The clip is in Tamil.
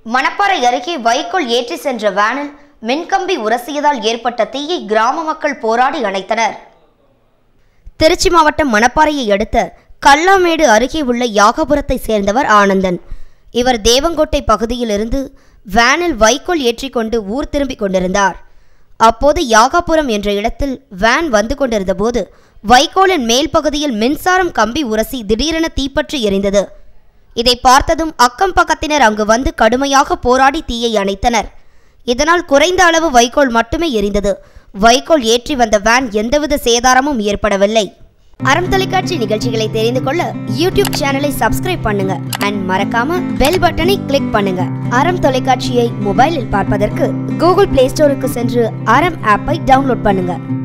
மணப்பாறை அருகே வைக்கோல் ஏற்றி சென்ற வேனில் மின்கம்பி உரசியதால் ஏற்பட்ட தீயை கிராம மக்கள் போராடி அணைத்தனர் திருச்சி மாவட்டம் மணப்பாறையை அடுத்த கல்லாமேடு அருகே உள்ள யாகபுரத்தை சேர்ந்தவர் ஆனந்தன் இவர் தேவங்கோட்டை பகுதியிலிருந்து வேனில் வைக்கோல் ஏற்றிக்கொண்டு ஊர் திரும்பிக் கொண்டிருந்தார் அப்போது யாகாபுரம் என்ற இடத்தில் வேன் வந்து கொண்டிருந்தபோது வைக்கோலின் மேல் பகுதியில் மின்சாரம் கம்பி உரசி திடீரென தீப்பற்றி எரிந்தது இதை பார்த்ததும் அக்கம் பக்கத்தினர் அங்கு வந்து கடுமையாக போராடி தீயை அணைத்தனர் இதனால் குறைந்த அளவு வைக்கோல் மட்டுமே எரிந்தது வைக்கோல் ஏற்றி வந்த வேன் எந்தவித சேதாரமும் ஏற்படவில்லை அறம் தொலைக்காட்சி நிகழ்ச்சிகளை தெரிந்து கொள்ள யூடியூப் சேனலை சப்ஸ்கிரைப் பண்ணுங்க அண்ட் மறக்காம பெல் பட்டனை கிளிக் பண்ணுங்க அறம் தொலைக்காட்சியை மொபைலில் பார்ப்பதற்கு கூகுள் பிளே ஸ்டோருக்கு சென்று அறம் ஆப்பை டவுன்லோட் பண்ணுங்க